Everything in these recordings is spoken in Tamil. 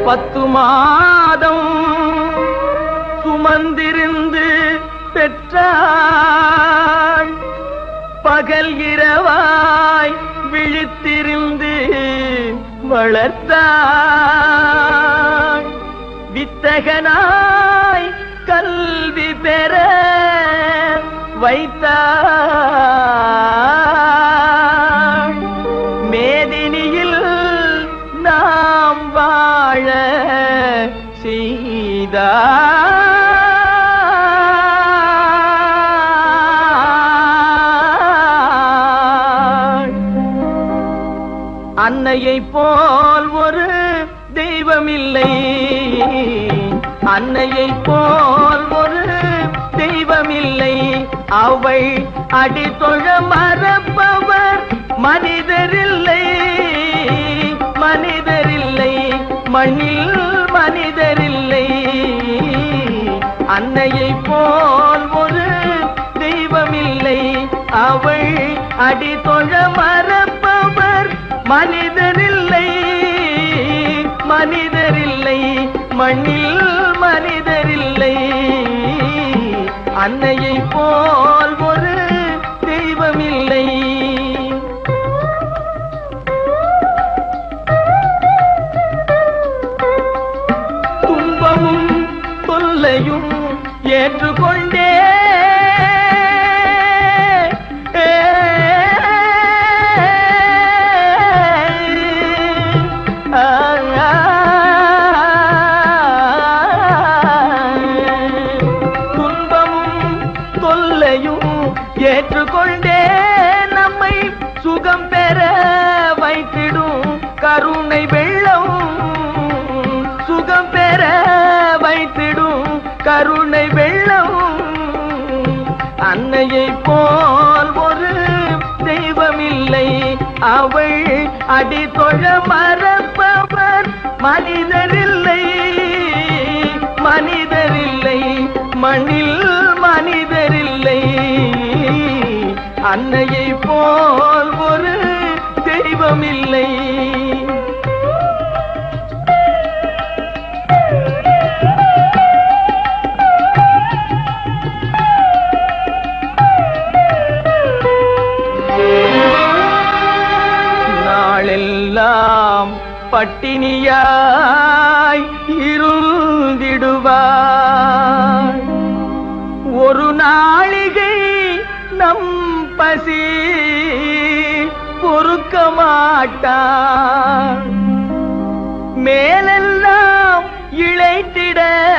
பத்து மாதம் சுமந்திருந்து பெற்றாள் பகல் இரவாய் விழித்திருந்து வளர்த்தாள் வித்தகனாய் கல்வி பெற வைத்தாள் மேதினியில் நாம் வாழ செய்தாள் அன்னையை போல் ஒரு தெய்வமில்லை அன்னையை போல் ஒரு தெய்வமில்லை அவள் அடித்தொழ மறப்பவர் மனிதரில்லை மனிதரில்லை மண்ணில் மனிதரில்லை அன்னையை போல் ஒரு தெய்வமில்லை அவள் அடித்தொழ மறப்பவர் மனிதரில்லை மனிதரில்லை மண்ணில் மனிதரில்லை அன்னையை போல் ஒரு தெய்வமில்லை துன்பமும் தொல்லையும் ஏற்றுக்கொண்டே துன்பமும் தொல்லையும் ஏற்றுக்கொண்டே நம்மை சுகம் பெற வைத்திடும் கருணை வெள்ளம் சுகம் பெற வைத்திடும் கருணை வெள்ளம் அன்னையை போல் ஒரு தெய்வமில்லை அவள் அடித்தொழ மறப்பவர் மனிதரில்லை மனிதரில்லை மண்ணில் மனிதரில்லை அன்னையை போல் ஒரு தெய்வமில்லை நாளெல்லாம் பட்டினியாய் இருந்திடுவார் ஒரு நாளிகை நம் பசி பொறுக்க மாட்டார் மேலெல்லாம் இழைத்திட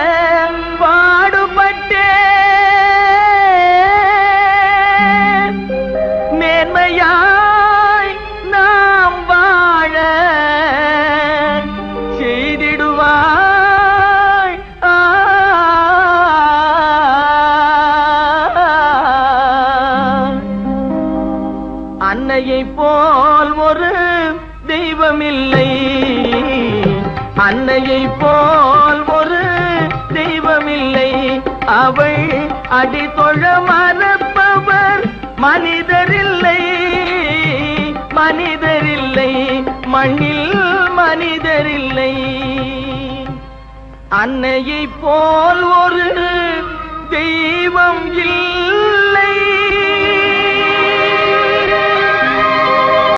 பாடுபட்டேன் மேன்மையாய் நாம் வாழ செய்திடுவாய் ஆ. அன்னையை போல் ஒரு தெய்வமில்லை அன்னையை போல் ஒரு தெய்வமில்லை அவள் அடித்தொழ மறப்பவர் மனிதரில்லை மனிதரில்லை மண்ணில் மனிதரில்லை அன்னையை போல் ஒரு